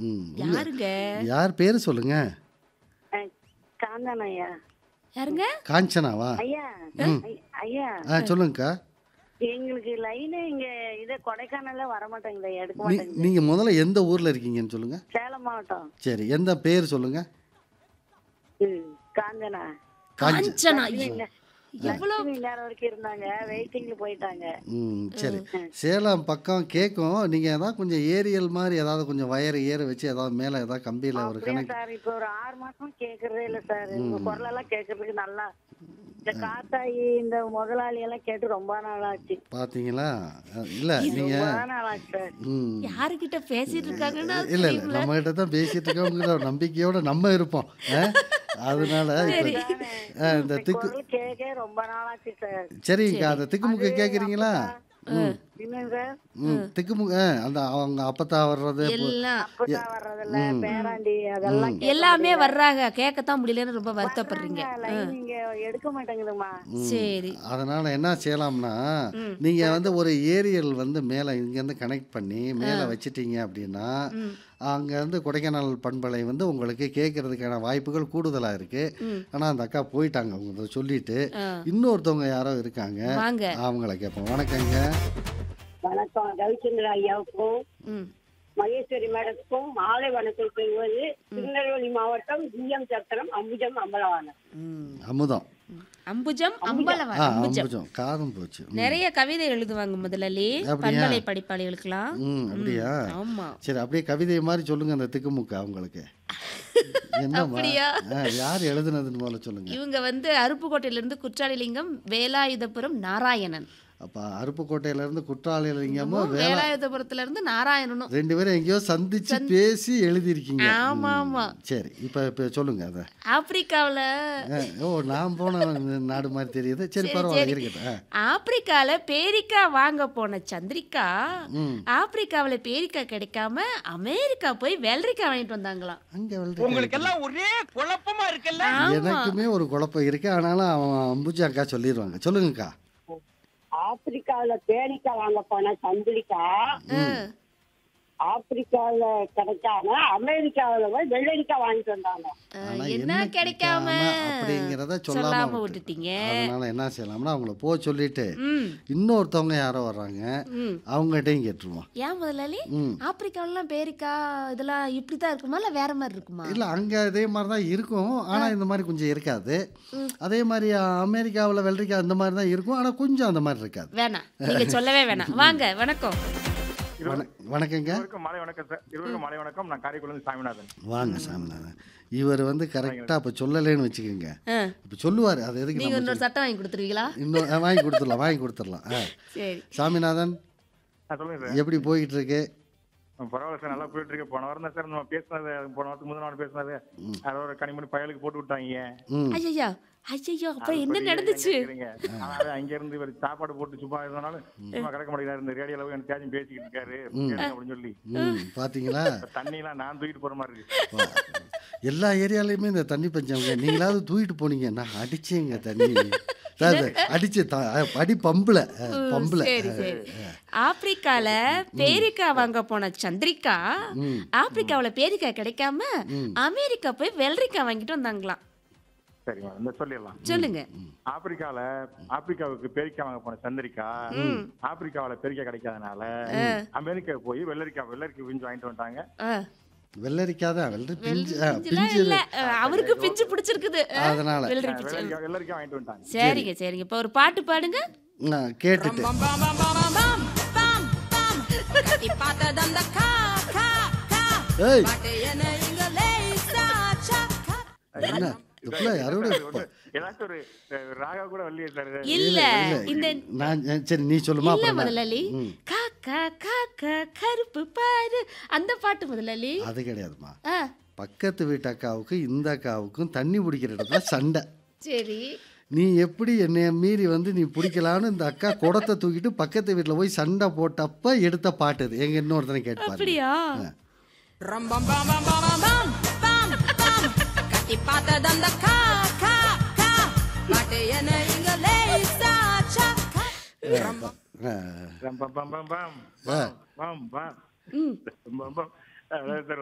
ம் உங்க- யாருங்க யார் பேர் சொல்லுங்க காந்தான ஐயா யாருங்க காஞ்சனாவா ஐயா ஐ- ஐயா ஆ சொல்லுங்கக்கா எங்களுக்கு லைனு இங்க இது கொடைக்கானல்ல வர மாட்டேங்குது எடுக்க நீ மாட்டேங்குது நீங்கள் முதல்ல எந்த ஊரில் இருக்கீங்கன்னு சொல்லுங்க சேலம் மாவட்டம் சரி எந்த பேர் சொல்லுங்க ம், காஞ்சனா காஞ்ச காஞ்சனா எவ்வளவு லட்சுமி நேரம் வரைக்கும் இருந்தாங்க வெயிட்டிங்ல போயிட்டாங்க ம் சரி சேலம் பக்கம் கேட்கும் நீங்கள் ஏதாவது கொஞ்சம் ஏரியல் மாதிரி ஏதாவது கொஞ்சம் வயர் ஏற வச்சு ஏதாவது மேலே ஏதாவது கம்பியில் ஒரு அப்படியா கணக்கு சார் இப்ப ஒரு ஆறு மாசம் கேக்குறதே இல்ல சார் உங்க குரல் எல்லாம் கேக்குறதுக்கு நல்லா இந்த காத்தாயி இந்த முதலாளி எல்லாம் கேட்டு ரொம்ப நாள் ஆச்சு பார்த்தீங்களா இல்லை நீங்கள் ரொம்ப நாள் ஆச்சு சார் ம் யாருகிட்ட பேசிட்டு இருக்காங்கன்னா இல்லை இல்லை நம்ம கிட்ட தான் பேசிட்டு இருக்கோங்கிற ஒரு நம்பிக்கையோட நம்ம இருப்போம் ஆ? அதனால இப்போ ஆ, இந்த திக்கு குரல் கேட்க ரொம்ப நாள் ஆச்சு சார் சரிங்கக்கா அந்த திக்குமுக்கு கேட்குறீங்களா ம் என்னங்க சார் ம் திக்குமுக்கு ஆ, அந்த அவங்க அப்பத்தா வர்றது இப்போ- எல்லாம் அப்பதான் வர்றதில்ல பேராண்டி அதெல்லாம் எல்லாமே வர்றாங்க கேட்கத்தான் முடியலன்னு ரொம்ப வருத்தப்படுறீங்க லைன் இங்க எடுக்க மாட்டேங்குதுமா சரி அதனால என்ன செய்யலாம்னா நீங்க வந்து ஒரு ஏரியல் வந்து மேல இங்கேருந்து கனெக்ட் பண்ணி மேல வச்சிட்டீங்க அப்படின்னா அங்க இருந்து கொடைக்கானல் பண்பலை வந்து உங்களுக்கு கேட்கறதுக்கான வாய்ப்புகள் கூடுதலா இருக்கு ஆனா அந்த அக்கா போயிட்டாங்க அவங்க இதை சொல்லிட்டு ஆ. இன்னொருத்தவங்க யாரோ இருக்காங்க வாங்க அவங்கள கேட்போம் வணக்கங்க வணக்கம் ரவிச்சந்திர ஐயாவுக்கும் ம் மகேஸ்வரி மேடத்துக்கும் மாலை வணக்கம் செய்வது திருநெல்வேலி மாவட்டம் ஜிஎம் சத்திரம் அம்புஜம் அம்பலவாணன் அமுதம் அம்புஜம் அம்பலவா ஆ அம்புஜம் அம்புஜம் காதும் போச்சு நிறைய கவிதை எழுதுவாங்க முதலாளி அப்படியா? பண்பலை படிப்பாளிகளுக்கெல்லாம் ம் அப்படியா ஆமா சரி அப்படியே கவிதை மாதிரி சொல்லுங்க அந்த திக்குமுக்கு அவங்களுக்கு என்னம்மா அப்படியா? ஆ, யார் எழுதுனதுன்னு முதல்ல சொல்லுங்க இவங்க வந்து அருப்புக்கோட்டையிலிருந்து குற்றாலிலிங்கம் வேலாயுதபுரம் நாராயணன் அப்ப அருப்புக்கோட்டையில இருந்து குற்றாலிங்கமும் வேலை வேலாயுதபுரத்துல இருந்து நாராயணனும் ரெண்டு பேரும் எங்கேயோ சந்திச்சு பேசி எழுதியிருக்கீங்க ஆமா ஆமா சரி இப்ப இப்ப சொல்லுங்க அத ஆப்பிரிக்காவுல ஆ, ஓ நான் போன நாடு மாதிரி தெரியுது சரி பரவாயில்ல இருக்கட்டும் ஆ. ஆப்பிரிக்கால பேரிக்கா வாங்க போன சந்திரிகா ம். ஆப்பிரிக்காவுல பேரிக்கா கிடைக்காம அமெரிக்கா போய் வெள்ளரிக்காய் வாங்கிட்டு வந்தாங்களாம் அங்க வெள்ளரிக்காய் உங்களுக்கு எல்லாம் ஒரே குழப்பமா இருக்குல்ல எனக்குமே ஒரு குழப்பம் இருக்கு ஆனாலும் அவன் அம்புஜா அக்கா சொல்லிடுவாங்க சொல்லுங்கக்கா ஆப்பிரிக்காவில பேரிக்காய் வாங்க போன சந்திரிக்கா ஆப்பிரிக்காவில கிடைக்காம அமெரிக்காவில போய் வெள்ளரிக்காய் வாங்கிட்டு வந்தாங்க ஆனா என்ன கிடைக்காம அப்படிங்கிறத சொல்லாம சொல்லாம விட்டு. விட்டுட்டீங்க அதனால என்ன செய்யலாம்னா அவங்கள போக சொல்லிட்டு ம் இன்னொருத்தவங்க யாரோ வர்றாங்க ம் அவங்ககிட்டயும் கேட்டுருவோம் ஏன் முதலாளி ம் ஆப்பிரிக்காவிலாம் பேரிக்கா இதெல்லாம் இப்படிதான் இருக்குமா இல்ல வேற மாதிரி இருக்குமா இல்ல அங்க அதே மாதிரி தான் இருக்கும் ஆனா இந்த மாதிரி கொஞ்சம் இருக்காது அதே மாதிரி அமெரிக்காவில் வெள்ளரிக்காய் அந்த மாதிரி தான் இருக்கும் ஆனா கொஞ்சம் அந்த மாதிரி இருக்காது வேணாம் நீங்க சொல்லவே வேணாம் வாங்க வணக்கம் வண- வணக்கங்க இருவருக்கும் மாலை வணக்கம் சார் இருவருக்கும் மாலை வணக்கம் நான் காரைக்குடிலிருந்து சாமிநாதன் வாங்க சாமிநாதன் இவர் வந்து கரெக்டாக இப்போ சொல்லலைன்னு வச்சுக்கோங்க ஆ, இப்போ சொல்லுவார் அது எதுக்கு நீங்க நம்ம இன்னொரு சட்டம் வாங்கி கொடுத்துருவீங்களா இன்னும் ஆ, வாங்கி கொடுத்துடலாம் வாங்கி கொடுத்துடலாம் ஆ சரி சாமிநாதன் ஆ, சொல்லுங்க சார் எப்படி போயிட்டு இருக்கு பரவாயில்ல சார் நல்லா போயிட்டு இருக்கு போன வாரம் தான் சார் நம்ம பேசினது போன வாரத்துக்கு முதல் நாள் பேசினது அதை ஒரு கனிமணி பயலுக்கு போட்டு விட்டாங்க ம் ஐயா ஐயோ அப்ப என்ன அதுபடி நடந்துச்சு எங்க இருக்கிறீங்க? ஆனா, அது அங்க இருந்து இவர் சாப்பாடு போட்டு சும்மா இருந்தனாலும் சும்மா கிடக்க மாட்டேங்கிறாரு இந்த ரேடியோல போய் எனக்கு தேஜம் பேசிக்கிட்டு இருக்காரு கேளுங்க அப்படின்னு சொல்லி ம் பார்த்தீங்களா தண்ணி எல்லாம் நான் தூக்கிட்டு போற மாதிரி இருக்கு எல்லா ஏரியாலையுமே இந்த தண்ணி பஞ்சவங்க நீங்களாவது தூக்கிட்டு போனீங்க நான் அடிச்சேங்க தண்ணி அதாவது அடிச்சு த- அடி பம்புல பம்புல சரி சரி ஆப்பிரிக்கால பேரிக்கா வாங்க போன சந்திரிகா ஆப்பிரிக்காவுல பேரிக்கா கிடைக்காம அமெரிக்கா போய் வெள்ளரிக்காய் வாங்கிட்டு வந்தாங்களாம் சரிங்க இந்த சொல்லிடலாம் சொல்லுங்க ஆப்பிரிக்கால ஆப்பிரிக்காவுக்கு பெரிக்கா வாங்க போன சந்திரிக்கா ஆப்பிரிக்காவுல பெரிக்கா கிடைக்காதனால அமெரிக்கா போய் வெள்ளரிக்காய் வெள்ளரிக்காய் பிஞ்சு வாங்கிட்டு வந்துட்டாங்க ஆ, வெள்ளரிக்காய் தான் வெள்ளரி பிஞ்சு ஆ, பிஞ்சுலாம் பிஞ்சு இல்ல ஆ, அவருக்கு பிஞ்சு பிடிச்சிருக்குது ஆ, அதனால வெள்ளரி பிஞ்சு வெள்ளரிக்காய் வெள்ளரிக்காய் வாங்கிட்டு வந்துட்டாங்க சரிங்க சரிங்க இப்ப ஒரு பாட்டு பாடுங்க ஆ, கேட்டுட்டு கட்டி பார்த்ததந்த கா கா கா ஏய் பாட்டு என்ன இங்க லேசா சக்கா என்ன இப்பெல்லாம் யாரோட ஏதாச்சும் ஒரு அஹ், ராகா கூட வரலையே சார் இல்ல இல்ல இந்த நான் சரி நீ சொல்லுமா இல்ல அப்புறம் நான்- முதலாளி காக்கா காக்கா கருப்பு பாரு அந்த பாட்டு முதலாளி அது கிடையாதுமா ஆ, பக்கத்து வீட்டு அக்காவுக்கும் இந்த அக்காவுக்கும் தண்ணி பிடிக்கிற இடத்துல சண்டை சரி நீ எப்படி என்னைய மீறி வந்து நீ பிடிக்கலான்னு இந்த அக்கா குடத்தை தூக்கிட்டு பக்கத்து வீட்டில் போய் சண்டை போட்டப்ப எடுத்த பாட்டு இது எங்க இன்னொருத்தனை கேட்பாரு அப்படியா ரம் பம் பம் பம் பம் பம் பம் பம் கட்டி பார்த்ததந்த கா கா கா பாட்டு என்ன இங்க லேசா சக்கா ரம் பம் ஆ, பம் பம் பம் பம் ஆ. பம் பம் ம் பம் பம் அதாவது சார்